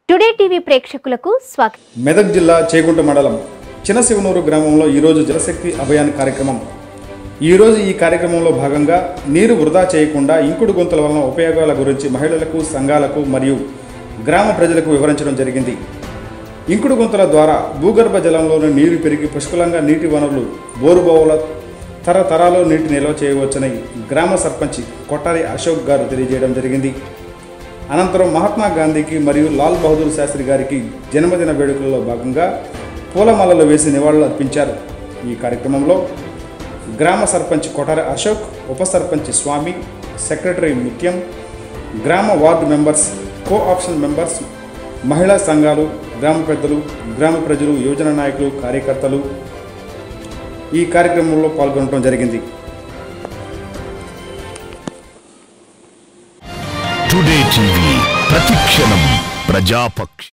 today TV ప్రేక్షకులకు స్వాగతం మెదక్ జిల్లా చేగుంట మండలం చినశివనూరు గ్రామంలో ఈరోజు జలశక్తి అభియాన్ కార్యక్రమం ఈరోజు ఈ కార్యక్రమంలో భాగంగా నీరు వృధా చేయకుండా ఇంకుడు గుంతల వలన ఉపయోగాల గురించి మహిళలకు సంఘాలకు మరియు గ్రామ ప్రజలకు వివరించడం జరిగింది ఇంకుడు గుంతల ద్వారా భూగర్భ జలంలోని నీరు పెరిగి పుష్కలంగా నీటి వనరులు బోరుబావుల తరతరాలు నీటి నిల్వ చేయవచ్చని గ్రామ సర్పంచ్ కొట్టారి అశోక్ గారు తెలియజేయడం జరిగింది అనంతరం మహాత్మా గాంధీకి మరియు లాల్ బహదూర్ శాస్త్రి గారికి జన్మదిన వేడుకలలో భాగంగా పూలమాలలు వేసి నివాళులు అర్పించారు ఈ కార్యక్రమంలో గ్రామ సర్పంచ్ కొటారి అశోక్ ఉప సర్పంచ్ స్వామి సెక్రటరీ ముత్యం గ్రామ ward members co option members మహిళా సంఘాలు గ్రామ పెద్దలు గ్రామ ప్రజలు యువజన నాయకులు కార్యకర్తలు ఈ కార్యక్రమంలో పాల్గొనడం జరిగింది టుడే టీవీ ప్రతిక్షణం ప్రజాపక్ష